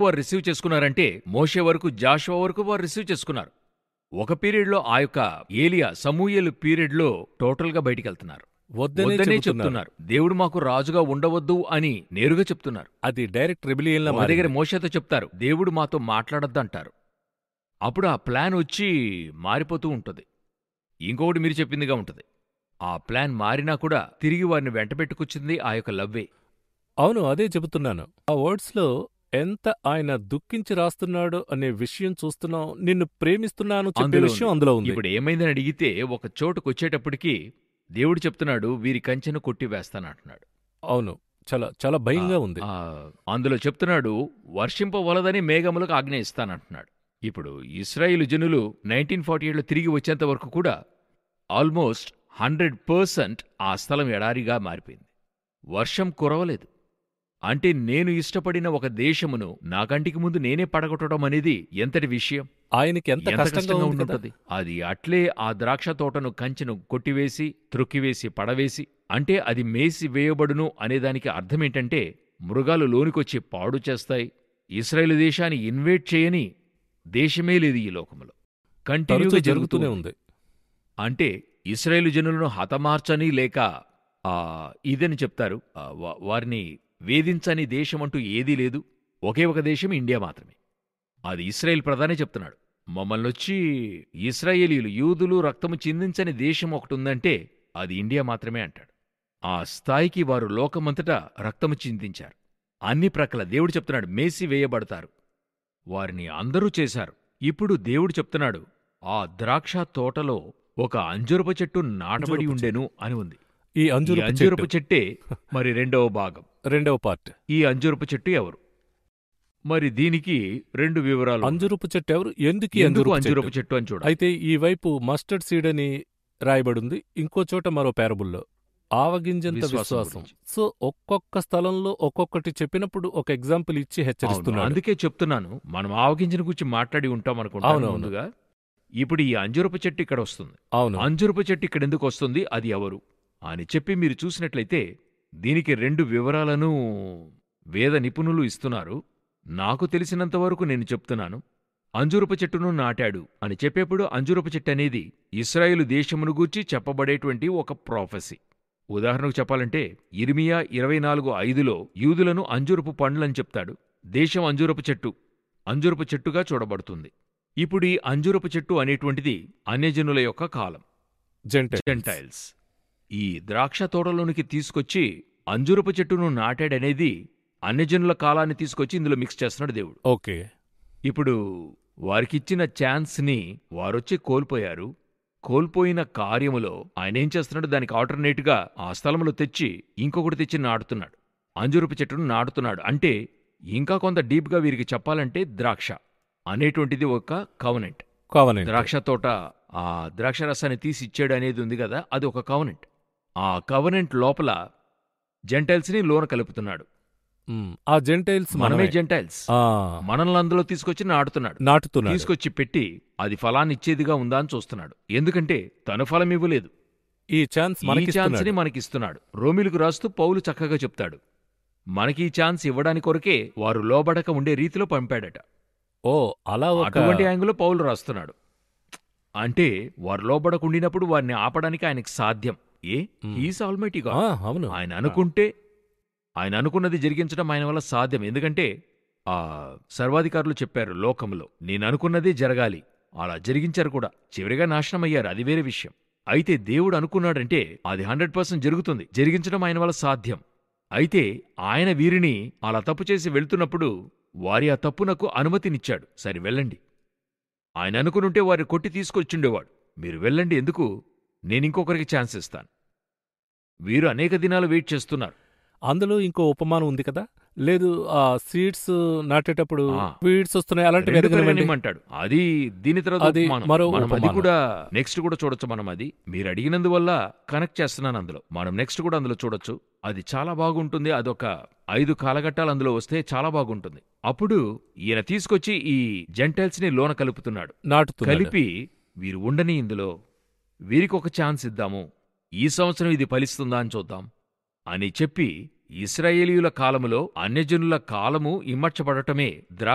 వారు రిసీవ్ చేసుకున్నారంటే మోషే వరకు జాషువా వరకు వారు రిసీవ్ చేసుకున్నారు ఒక పీరియడ్లో ఆ యొక్క ఏలియా సమూయేలు పీరియడ్లో టోటల్గా బయటికెళ్తున్నారు వద్దనే వద్దనే చెబుతున్నారు చెప్తున్నారు దేవుడు మాకు రాజుగా ఉండవద్దు అని నేరుగా చెప్తున్నారు అది డైరెక్ట్ రెబిలియన్ మా దగ్గర మోషతో చెప్తారు దేవుడు మాతో మాట్లాడొద్దు అంటారు అప్పుడు ఆ ప్లాన్ వచ్చి మారిపోతూ ఉంటుంది ఇంకొకటి మీరు చెప్పిందిగా ఉంటుంది ఆ ప్లాన్ మారినా కూడా తిరిగి వారిని వెంటబెట్టుకొచ్చింది ఆ యొక్క లవ్వే అవును అదే చెబుతున్నాను ఆ వర్డ్స్ లో ఎంత ఆయన దుఃఖించి రాస్తున్నాడో అనే విషయం చూస్తున్నాం నిన్ను ప్రేమిస్తున్నాను చెప్పే అందులో విషయం ఉంది. అందులో ఉంది ఇప్పుడు ఏమైందని అడిగితే ఒక చోటుకు వచ్చేటప్పటికి దేవుడు చెప్తున్నాడు వీరి కంచెను కొట్టి వేస్తానంటున్నాడు అవును చాలా చాలా భయంగా ఉంది ఆ, అందులో చెప్తున్నాడు వర్షింపవలదని మేఘములకు ఆజ్ఞ ఇస్తానంటున్నాడు ఇప్పుడు ఇస్రాయేలు జనులు నైన్టీన్ ఫార్టీ ఎయిట్లో తిరిగి వచ్చేంత వరకు కూడా ఆల్మోస్ట్ హండ్రెడ్ పర్సెంట్ ఆ స్థలం ఎడారిగా మారిపోయింది వర్షం కురవలేదు అంటే నేను ఇష్టపడిన ఒక దేశమును నా కంటికి ముందు నేనే పడగొట్టడం అనేది ఎంతటి విషయం ఆయనకి ఎంత ఎంత కష్టంగా కష్టంగా ఉంది కదా ఉంటుంటది అది అట్లే ఆ ద్రాక్ష తోటను కంచెను కొట్టివేసి త్రొక్కివేసి పడవేసి అంటే అది మేసి వేయబడును అనేదానికి అర్థమేంటంటే మృగాలు లోనికొచ్చి పాడు చేస్తాయి ఇస్రాయేల్ దేశాన్ని ఇన్వేట్ చేయని దేశమే లేదు ఈ లోకములో తరచూ కంటిన్యూగా జరుగుతూనే జరుగుతూనే ఉంది అంటే ఇస్రాయేలు జనులను హతమార్చని లేక ఆ ఇదని చెప్తారు ఆ, వా- వారిని వేధించని దేశమంటూ ఏదీ లేదు ఒకే ఒక దేశం ఇండియా మాత్రమే అది ఇస్రాయేల్ ప్రధానే చెప్తున్నాడు మమ్మల్ని వచ్చి ఇస్రాయేలీలు యూదులు రక్తము చిందించని దేశం ఒకటి ఉందంటే అది ఇండియా మాత్రమే అంటాడు ఆ స్థాయికి వారు లోకమంతటా రక్తము చిందించారు అన్ని ప్రక్కల దేవుడు చెప్తున్నాడు మేసి వేయబడతారు వారిని అందరూ చేశారు ఇప్పుడు దేవుడు చెప్తున్నాడు ఆ ద్రాక్ష తోటలో ఒక అంజురపు చెట్టు నాటబడి అంజూరపు ఉండెను అని ఉంది ఈ ఈ అంజురు అంజురపు చెట్టే మరి రెండవ భాగం రెండవ పార్ట్ ఈ అంజురపు చెట్టు ఎవరు మరి దీనికి రెండు వివరాలు ఉన్నాయి. అంజురపు చెట్టు ఎవరు ఎందుకు ఈ ఎందుకు అంజురపు అంజురపు చెట్టు చెట్టు అని చూడాలి అయితే ఈ వైపు మస్టర్డ్ సీడ్ అని రాయబడింది ఇంకో చోట మరో పేరబుల్లో ఆవగింజంత విశ్వాసం విశ్వాసం గురించి. సో ఒక్కొక్క స్థలంలో ఒక్కొక్కటి చెప్పినప్పుడు ఒక ఎగ్జాంపుల్ ఇచ్చి అవును, హెచ్చరిస్తున్నాడు అందుకే చెప్తున్నాను మనం ఆవగింజన గురించి మాట్లాడి ఉంటాం అనుకుంటాను అవునవును. ముందుగా ఇప్పుడు ఈ అంజురపు చెట్టు ఇక్కడ వస్తుంది అవును అంజురపు చెట్టు ఇక్కడ ఎందుకు వస్తుంది అది ఎవరు అని చెప్పి మీరు చూసినట్లయితే దీనికి రెండు వివరాలను వేద నిపుణులు ఇస్తున్నారు నాకు తెలిసినంతవరకు నేను చెప్తున్నాను అంజురపు చెట్టును నాటాడు అని చెప్పేప్పుడు అంజురపు చెట్టు అనేది ఇస్రాయేలు దేశమును గూర్చి చెప్పబడేటువంటి ఒక ప్రాఫెసీ ఉదాహరణకు చెప్పాలంటే ఇర్మియా ఇరవై నాలుగు ఐదులో యూదులను అంజురపు పండ్లని చెప్తాడు దేశం అంజురపు చెట్టు అంజురపు చెట్టుగా చూడబడుతుంది ఇప్పుడు ఈ అంజురపు చెట్టు అనేటువంటిది అన్యజనుల యొక్క కాలం జెంటైల్స్ జెంటైల్స్ ఈ ద్రాక్ష తోటలోనికి తీసుకొచ్చి అంజురపు చెట్టును నాటాడనేది అన్యజనుల కాలాన్ని తీసుకొచ్చి ఇందులో మిక్స్ చేస్తున్నాడు దేవుడు ఓకే ఇప్పుడు వారికిచ్చిన ఛాన్స్ని వారొచ్చి కోల్పోయారు కోల్పోయిన కార్యములో ఆయన ఏం చేస్తున్నాడు దానికి ఆల్టర్నేట్గా ఆ స్థలంలో తెచ్చి ఇంకొకటి తెచ్చి నాటుతున్నాడు అంజురపు చెట్టును నాటుతున్నాడు అంటే ఇంకా కొంత డీప్గా వీరికి చెప్పాలంటే ద్రాక్ష అనేటువంటిది ఒక కవనెంట్ కావనండి ద్రాక్ష తోట ఆ ద్రాక్ష రసాన్ని తీసి ఇచ్చాడు అనేది ఉంది కదా అది ఒక కవనెంట్ ఆ కవనెంట్ లోపల జెంటైల్స్ని లోన కలుపుతున్నాడు మ్, ఆ జెంటైల్స్ మనమే మనమే జెంటైల్స్ ఆ, మనల్ని అందులో తీసుకొచ్చి నాటుతున్నాడు నాటుతున్నాడు తీసుకొచ్చి పెట్టి అది ఫలాన్ని ఇచ్చేదిగా ఉందా అని చూస్తున్నాడు ఎందుకంటే తను ఫలం ఇవ్వలేదు ఈ ఛాన్స్ ఈ మనకి ఛాన్స్ని మనకిస్తున్నాడు రోమిలకు రాస్తూ పౌలు చక్కగా చెప్తాడు మనకి ఈ ఛాన్స్ ఇవ్వడానికి కొరకే వారు లోబడక ఉండే రీతిలో పంపాడట ఓ అలా ఒక అటువంటి యాంగిల్లో పౌలు రాస్తున్నాడు అంటే వారు లోబడకుండినప్పుడు వారిని ఆపడానికి ఆయనకి సాధ్యం ఏ మ్. హీస్ ఆల్మైటీగా ఆ, అవును ఆయన అనుకుంటే ఆయన అనుకున్నది జరిగించడం ఆయన వల్ల సాధ్యం ఎందుకంటే ఆ సర్వాధికారులు చెప్పారు లోకంలో నేను అనుకున్నదే జరగాలి అలా జరిగించారు కూడా చివరిగా నాశనం అయ్యారు అది వేరే విషయం అయితే దేవుడు అనుకున్నాడంటే అది హండ్రెడ్ పర్సెంట్ జరుగుతుంది జరిగించడం ఆయన వల్ల సాధ్యం అయితే ఆయన వీరిని అలా తప్పు చేసి వెళ్తున్నప్పుడు వారి ఆ తప్పునకు అనుమతినిచ్చాడు సరే వెళ్ళండి ఆయన అనుకునుంటే వారి కొట్టి తీసుకొచ్చుండేవాడు మీరు వెళ్ళండి ఎందుకు నేనింకొకరికి ఛాన్స్ ఇస్తాను వీరు అనేక దినాలు వెయిట్ చేస్తున్నారు అందులో ఇంకో ఉపమానం ఉంది కదా లేదు ఆ సీడ్స్ నాటేటప్పుడు ఆ. వీడ్స్ వస్తున్నాయి అలాంటివి రెండు ఎదగనివ్వండి పెరగనిమ్మంటాడు అది దీని తర్వాత అది ఉపమానం. మరో మనం అది ఉపమానం. కూడా నెక్స్ట్ కూడా చూడొచ్చు మనం అది మీరు అడిగినందువల్ల కనెక్ట్ చేస్తున్నాను అందులో మనం నెక్స్ట్ కూడా అందులో చూడొచ్చు అది చాలా బాగుంటుంది అదొక ఐదు కాలఘట్టాలు అందులో వస్తే చాలా బాగుంటుంది అప్పుడు ఈయన తీసుకొచ్చి ఈ జెంటైల్స్ ని లోన కలుపుతున్నాడు నాటుతున్నాడు కలిపి వీరు ఉండని ఇందులో వీరికి ఒక ఛాన్స్ ఇద్దాము ఈ సంవత్సరం ఇది ఫలిస్తుందా అని చూద్దాం అని చెప్పి ఇస్రాయేలీయుల కాలములో అన్యజనుల కాలము ఇమ్మర్చబడటమే ద్రాక్ష